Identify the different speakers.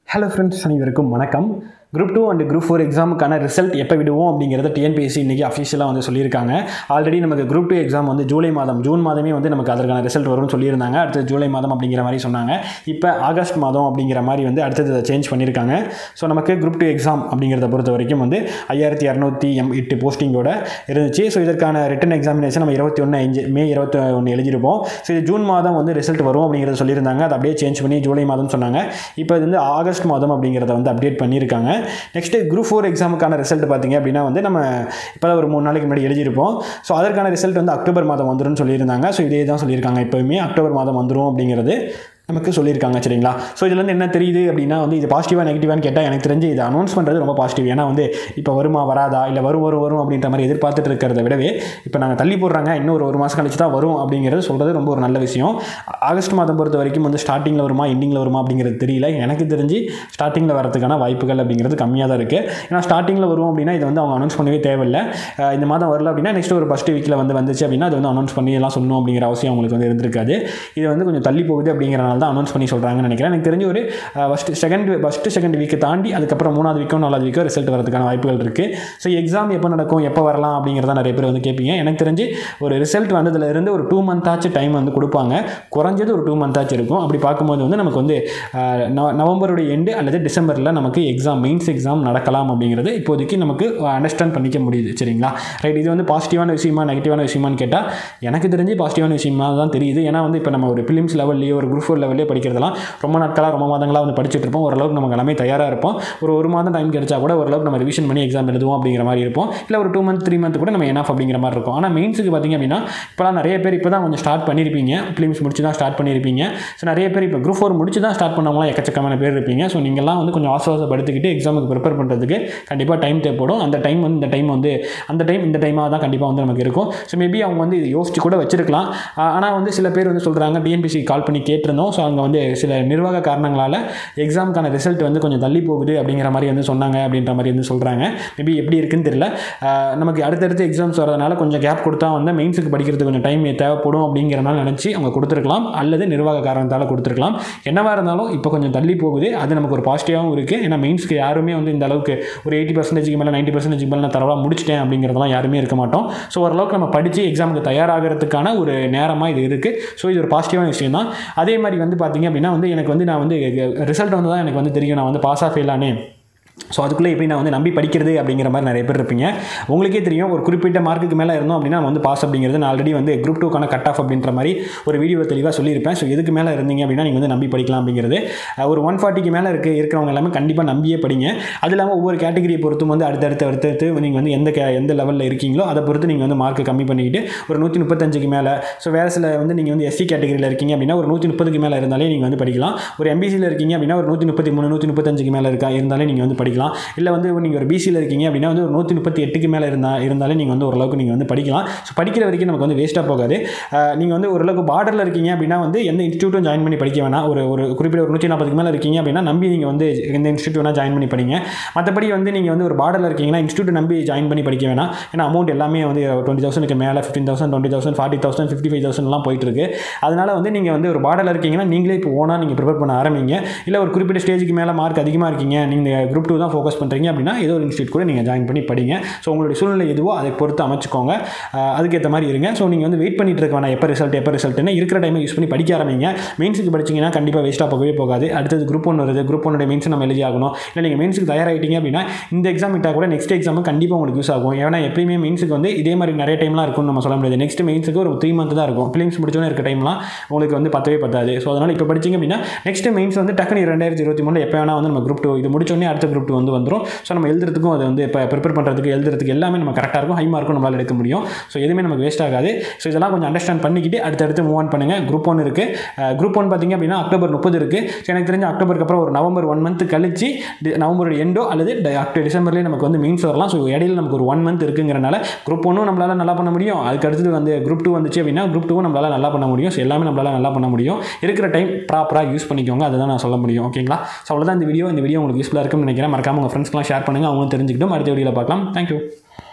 Speaker 1: hello friends அனைவருக்கும் வணக்கம் group two and group four எக்ஸாமுக்கான ரிசல்ட் எப்போ விடுவோம் அப்படிங்கிறத டிஎன்பிஎஸ்சி இன்றைக்கி அஃபிஷியலாக வந்து சொல்லியிருக்காங்க ஆல்ரெடி நமக்கு குரூப் டூ எக்ஸாம் வந்து ஜூலை மாதம் ஜூன் மாதமே வந்து நமக்கு அதற்கான ரிசல்ட் வரும்னு சொல்லியிருந்தாங்க அடுத்து ஜூலை மாதம் அப்படிங்கிற மாதிரி சொன்னாங்க இப்போ ஆகஸ்ட் மாதம் அப்படிங்கிற மாதிரி வந்து அடுத்தது அதை சேஞ்ச் பண்ணியிருக்காங்க ஸோ நமக்கு குரூப் டூ எக்ஸாம் அப்படிங்கிறத பொறுத்த வரைக்கும் வந்து ஐயாயிரத்தி இரநூத்தி எம் எட்டு போஸ்டிங்கோட இருந்துச்சு ஸோ இதற்கான ரிட்டன் எக்ஸாமினேஷன் நம்ம இருபத்தி ஒன்று அஞ்சு மே இருபத்தி ஒன்று எழுதியிருப்போம் ஸோ இது ஜூன் மாதம் வந்து ரிசல்ட் வரும் அப்படிங்கிறத சொல்லியிருந்தாங்க அதை அப்படியே சேஞ்ச் பண்ணி ஜூலை மாதம் சொன்னாங்க இப்போ இது வந்து ஆகஸ்ட் மாதம் அப்படிங்கிறத வந்து அப்டேட் பண்ணியிருக்காங்க நெக்ஸ்ட்டு குரூப் ஃபோர் எக்ஸாமுக்கான ரிசல்ட் பார்த்தீங்க அப்படின்னா வந்து நம்ம இப்போ ஒரு மூணு நாளைக்கு முன்னாடி எழுதியிருப்போம் ஸோ அதற்கான ரிசல்ட் வந்து அக்டோபர் மாதம் வந்துரும்னு சொல்லியிருந்தாங்க ஸோ இதே தான் சொல்லியிருக்காங்க எப்போவுமே அக்டோபர் மாதம் வந்துடும் அப்படிங்கிறது நமக்கு சொல்லியிருக்காங்க சரிங்களா ஸோ இதுலேருந்து என்ன தெரியுது அப்படின்னா வந்து இது பாசிட்டிவாக நெகட்டிவான்னு கேட்டால் எனக்கு தெரிஞ்சு இது அனௌன்ஸ் பண்ணுறது ரொம்ப பாசிட்டிவ் ஏன்னா வந்து இப்போ வருமா வராதா இல்லை வரும் வரும் வரும் அப்படின்ற மாதிரி எதிர்பார்த்துட்டு இருக்கிறத விடவே இப்போ நாங்கள் தள்ளி போடுறாங்க இன்னும் ஒரு ஒரு மாதம் கழிச்சு தான் வரும் அப்படிங்கிறது சொல்கிறது ரொம்ப ஒரு நல்ல விஷயம் ஆகஸ்ட் மாதம் பொறுத்த வரைக்கும் வந்து ஸ்டார்டிங்கில் வருமா எண்டிங்கில் வருமா அப்படிங்கிறது தெரியல எனக்கு தெரிஞ்சு ஸ்டார்டிங்கில் வரதுக்கான வாய்ப்புகள் அப்படிங்கிறது கம்மியாக தான் இருக்குது ஏன்னா ஸ்டார்டிங்கில் வரும் அப்படின்னா இதை வந்து அவங்க அனௌன்ஸ் பண்ணவே தேவையில்லை அஹ் இந்த மாதம் வரல அப்படின்னா நெக்ஸ்ட் ஒரு ஃபஸ்ட் வீக்கில் வந்து வந்துச்சு அப்படின்னா அது வந்து அனௌன்ஸ் பண்ணி எல்லாம் சொல்லணும் அப்படிங்கிற அவசியம் அவங்களுக்கு வந்து இருந்திருக்காது இது வந்து கொஞ்சம் தள்ளி போகுது அப்படிங்கிறனால தான் அனௌன்ஸ் பண்ணி சொல்கிறாங்கன்னு நினைக்கிறேன் எனக்கு தெரிஞ்சு ஒரு first second first second week தாண்டி அதுக்கப்புறம் மூணாவது வீக்கோ நாலாவது வீக்கோ ரிசல்ட் வரதுக்கான வாய்ப்புகள் இருக்குது ஸோ எக்ஸாம் எப்போ நடக்கும் எப்போ வரலாம் அப்படிங்கிறத நிறைய பேர் வந்து கேட்பீங்க எனக்கு தெரிஞ்சு ஒரு ரிசல்ட் வந்ததுலேருந்து ஒரு டூ மந்த் ஆச்சு டைம் வந்து கொடுப்பாங்க குறைஞ்சது ஒரு டூ மந்த் ஆச்சு இருக்கும் அப்படி பார்க்கும்போது வந்து நமக்கு வந்து அஹ், நவ- நவம்பருடைய எண்டு அல்லது டிசம்பரில் நமக்கு எக்ஸாம் மெயின்ஸ் எக்ஸாம் நடக்கலாம் அப்படிங்கிறது இப்போதைக்கு நமக்கு அண்டர்ஸ்டாண்ட் பண்ணிக்க முடியுது சரிங்களா ரைட் இது வந்து பாசிட்டிவான விஷயமா நெகட்டிவான விஷயமான்னு கேட்டால் எனக்கு தெரிஞ்சு பாசிட்டிவான விஷயமா தான் தெரியுது ஏன்னா வந்து இப்போ நம்ம ஒரு பிலிம்ஸ் லெவல்லையோ ஒரு குரூப் ஃபோர் லெவல்லையோ படிக்கிறதெல்லாம் ரொம்ப நாட்களாக ரொம்ப மாதங்களாக வந்து படிச்சுட்டு இருப்போம் ஓரளவுக்கு நமக்கு எல்லாமே தயாராக இருப்போம் ஒரு ஒரு மாதம் டைம் கிடைச்சா கூட ஓரளவுக்கு நம்ம ரிவிஷன் பண்ணி எக்ஸாம் எழுதுவோம் அப்படிங்கிற மாதிரி இருப்போம் இல்லை ஒரு டூ மந்த் த்ரீ மந்த் கூட நம்ம எனாஃப் அப்படிங்கிற மாதிரி இருக்கும் ஆனால் மெயின்ஸுக்கு பார்த்தீங்க அப்படின்னா இப்போலாம் நிறைய பேர் இப்போ தான் கொஞ்சம் ஸ்டார்ட் பண்ணியிருப்பீங்க ஃபிலிம்ஸ் முடிச்சு தான் ஸ்டார்ட் பண்ணியிருப்பீங்க ஸோ நிறைய பேர் இப்போ குரூப் ஃபோர் முடிச்சு தான் ஸ்டார்ட் பண்ணவங்களாம் எக்கச்சக்கமான பேர் இருப்பீங்க ஸோ நீங்கள்லாம் வந்து கொஞ்சம் ஆசுவாசப்படுத்திக்கிட்டு எக்ஸாமுக்கு ப்ரிப்பேர் பண்ணுறதுக்கு கண்டிப்பாக டைம் தேவைப்படும் அந்த டைம் வந்து இந்த டைம் வந்து அந்த டைம் இந்த டைமாக தான் கண்டிப்பாக வந்து நமக்கு இருக்கும் ஸோ மேபி அவங்க வந்து இது யோசிச்சு கூட வச்சிருக்கலாம் ஆனால் வந்து சில பேர் வந்து சொல்கிறாங்க டிஎன்பிசி கால் பண்ணி கேட்டிருந்தோம் ஸோ அங்கே வந்து சில நிர்வாக காரணங்களால் எக்ஸாமுக்கான ரிசல்ட் வந்து கொஞ்சம் தள்ளி போகுது அப்படிங்கிற மாதிரி வந்து சொன்னாங்க அப்படின்ற மாதிரி வந்து சொல்கிறாங்க மேபி எப்படி இருக்குன்னு தெரியல ஆஹ் நமக்கு அடுத்தடுத்து எக்ஸாம்ஸ் வரதுனால கொஞ்சம் கேப் கொடுத்தா வந்து மெயின்ஸுக்கு படிக்கிறதுக்கு கொஞ்சம் டைம் தேவைப்படும் அப்படிங்கிறனால நினச்சி அவங்க கொடுத்துருக்கலாம் அல்லது நிர்வாக காரணத்தால் கொடுத்துருக்கலாம் என்னவா இருந்தாலும் இப்போ கொஞ்சம் தள்ளி போகுது அது நமக்கு ஒரு பாசிட்டிவாகவும் இருக்குது ஏன்னா மெயின்ஸ்க்கு யாருமே வந்து இந்த அளவுக்கு ஒரு எயிட்டி பர்சன்டேஜ்க்கு மேலே நைன்ட்டி பர்சன்டேஜ் மேலே நான் தரவாக முடிச்சிட்டேன் அப்படிங்கிறதெல்லாம் யாருமே இருக்க மாட்டோம் ஸோ ஓரளவுக்கு நம்ம படித்து எக்ஸாமுக்கு தயாராகிறதுக்கான ஒரு நேரமாக இது இருக்குது ஸோ இது ஒரு பாசிட்டிவான விஷயம் தான் அதே மாதிரி வந்து பார்த்தீங்க அப்படின்னா வந்து எனக்கு வந்து நான் வந்து ரிசல்ட் வந்து தான் எனக்கு வந்து தெரியும் நான் வந்து பாஸ் ஆஃப் ஃபெயிலானே ஸோ அதுக்குள்ளே எப்படி நான் வந்து நம்பி படிக்கிறது அப்படிங்கிற மாதிரி நிறைய பேர் இருப்பீங்க உங்களுக்கே தெரியும் ஒரு குறிப்பிட்ட மார்க்குக்கு மேலே இருந்தோம் அப்படின்னா நம்ம வந்து பாஸ் அப்படிங்கிறது நான் ஆல்ரெடி வந்து குரூப் டூக்கான கட் ஆஃப் அப்படின்ற மாதிரி ஒரு வீடியோவில் தெளிவாக சொல்லியிருப்பேன் ஸோ எதுக்கு மேலே இருந்தீங்க அப்படின்னா நீங்கள் வந்து நம்பி படிக்கலாம் அப்படிங்கிறது அஹ் ஒரு ஒன் ஃபார்ட்டிக்கு மேலே இருக்க இருக்கிறவங்க எல்லாமே கண்டிப்பாக நம்பியே படிங்க அது இல்லாமல் ஒவ்வொரு கேட்டகரியை பொறுத்தும் வந்து அடுத்தடுத்து அடுத்தடுத்து நீங்கள் வந்து எந்த கே எந்த லெவலில் இருக்கீங்களோ அதை பொறுத்து நீங்கள் வந்து மார்க்கு கம்மி பண்ணிக்கிட்டு ஒரு நூற்றி முப்பத்தஞ்சுக்கு மேலே ஸோ வேறு சில வந்து நீங்கள் வந்து எஸ்சி கேட்டகரியில் இருக்கீங்க அப்படின்னா ஒரு நூற்றி முப்பதுக்கு மேலே இருந்தாலே நீங்கள் வந்து படிக்கலாம் ஒரு எம்பிசியில் இருக்கீங்க அப்படின்னா ஒரு நூற்றி முப்பத்தி மூணு நூற்றி முப்பத்தஞ்சுக்கு மேலே இருக்கா இருந்தாலே நீங்கள் வந்து படிக்கலாம் இல்லை வந்து நீங்கள் ஒரு பிசியில் இருக்கீங்க அப்படின்னா வந்து ஒரு நூற்றி முப்பத்தி எட்டுக்கு மேலே இருந்தா இருந்தாலே நீங்கள் வந்து ஓரளவுக்கு நீங்கள் வந்து படிக்கலாம் ஸோ படிக்கிற வரைக்கும் நமக்கு வந்து வேஸ்ட்டாக போகாது நீங்கள் வந்து ஓரளவுக்கு பார்டரில் இருக்கீங்க அப்படின்னா வந்து எந்த இன்ஸ்டியூட்டும் ஜாயின் பண்ணி படிக்க வேணாம் ஒரு ஒரு குறிப்பிட்ட ஒரு நூற்றி நாற்பதுக்கு மேலே இருக்கீங்க அப்படின்னா நம்பி நீங்கள் வந்து எந்த இன்ஸ்டியூட் வேணால் ஜாயின் பண்ணி படிங்க மற்றபடி வந்து நீங்கள் வந்து ஒரு பார்டரில் இருக்கீங்கன்னா இன்ஸ்டியூட் நம்பி ஜாயின் பண்ணி படிக்க வேணாம் ஏன்னா அமௌண்ட் எல்லாமே வந்து டுவெண்ட்டி தௌசண்ட்க்கு மேலே fifteen thousand twenty thousand forty thousand fifty five தௌசண்ட்லாம் போயிட்டு இருக்கு அதனால வந்து நீங்கள் வந்து ஒரு பார்டரில் இருக்கீங்கன்னா நீங்களே இப்போ ஓனாக நீங்கள் ப்ரிப்பேர் பண்ண ஆரம்பிங்க இல்லை ஒரு குறிப்பிட்ட ஸ்டேஜுக்கு மேலே மார்க் அதிகமாக இருக்கீங்க நீங்கள் குரூப் டூ தான் ஃபோக்கஸ் பண்ணுறீங்க அப்படின்னா ஏதோ ஒரு இன்ஸ்டியூட் கூட நீங்கள் ஜாயின் பண்ணி படிங்க ஸோ உங்களுடைய சூழ்நிலை எதுவோ அதை பொறுத்து அமைச்சுக்கோங்க அஹ் அதுக்கேற்ற மாதிரி இருங்க ஸோ நீங்கள் வந்து வெயிட் பண்ணிட்டு இருக்க வேணாம் எப்போ ரிசல்ட் எப்போ ரிசல்ட்னு இருக்கிற டைமை யூஸ் பண்ணி படிக்க ஆரம்பிங்க மெயின்ஸுக்கு படிச்சிங்கன்னா கண்டிப்பாக வேஸ்ட்டாக போகவே போகாது அடுத்தது குரூப் ஒன் வருது குரூப் ஒன்னுடைய மெயின்ஸ் நம்ம எழுதி ஆகணும் இல்லை நீங்கள் மெயின்ஸுக்கு தயாராகிட்டீங்க அப்படின்னா இந்த எக்ஸாம் விட்டால் கூட நெக்ஸ்ட் எக்ஸாமும் கண்டிப்பாக உங்களுக்கு யூஸ் ஆகும் ஏன்னா எப்பயுமே மெயின்ஸுக்கு வந்து இதே மாதிரி நிறைய டைம்லாம் இருக்கும்னு நம்ம சொல்ல முடியாது நெக்ஸ்ட் மெயின்ஸுக்கு ஒரு த்ரீ மந்த் தான் இருக்கும் ஃபிலிம்ஸ் முடிச்சோன்னே இருக்க டைம்லாம் உங்களுக்கு வந்து பத்தவே பத்தாது ஸோ அதனால் இப்போ படிச்சிங்க அப்படின்னா நெக்ஸ்ட் மெயின்ஸ் வந்து டக்குனு ரெண்டாயிரத்தி இருபத்தி மூணு எப்போ வேணால் வந்து நம்ம குரூப் டூ இது முடிச்சோடனே அடுத்த குரூப் டூ வந்து வந்துடும் ஸோ நம்ம எழுதுறதுக்கும் அது வந்து இப்போ ப்ரிப்பேர் பண்ணுறதுக்கு எழுதுறதுக்கு எல்லாமே நம்ம கரெக்டாக இருக்கும் ஹை மார்க்கும் நம்மளால் எடுக்க முடியும் ஸோ எதுவுமே நமக்கு வேஸ்ட் ஆகாது ஸோ இதெல்லாம் கொஞ்சம் அண்டர்ஸ்டாண்ட் பண்ணிக்கிட்டு அடுத்தடுத்து மூவ் ஆன் பண்ணுங்கள் குரூப் ஒன் இருக்குது குரூப் ஒன் பார்த்தீங்க அப்படின்னா அக்டோபர் முப்பது இருக்குது ஸோ எனக்கு தெரிஞ்ச அக்டோபருக்கு அப்புறம் ஒரு நவம்பர் ஒன் மந்த் கழிச்சு டி- நவம்பர் எண்டோ அல்லது ட- அக்டோபர் டிசம்பர்லேயே நமக்கு வந்து மீன்ஸ் வரலாம் ஸோ இடையில நமக்கு ஒரு ஒன் மந்த் இருக்குங்கிறனால குரூப் ஒன்றும் நம்மளால் நல்லா பண்ண முடியும் அதுக்கு அடுத்தது வந்து குரூப் டூ வந்துச்சு அப்படின்னா குரூப் டூவும் நம்மளால் நல்லா பண்ண முடியும் ஸோ எல்லாமே நம்மளால் நல்லா பண்ண முடியும் இருக்கிற டைம் ப்ராப்பராக யூஸ் பண்ணிக்கோங்க அதுதான் நான் சொல்ல முடியும் ஓகேங்களா ஸோ அவ்வளோதான் இந்த வீடியோ இந்த வீடியோ உங்களுக்கு யூஸ்ஃபுல்லாக இருக்கும்னு நினைக்கிறேன் மறக்காம உங்கள் ஃப்ரெண்ட்ஸ்க்குலாம் ஷேர் பண்ணுங்கள் அவங்களும் தெரிஞ்சுக்கிட்டும் அடுத்த வீடியோவில் பார்க்கலாம் தேங்க்யூ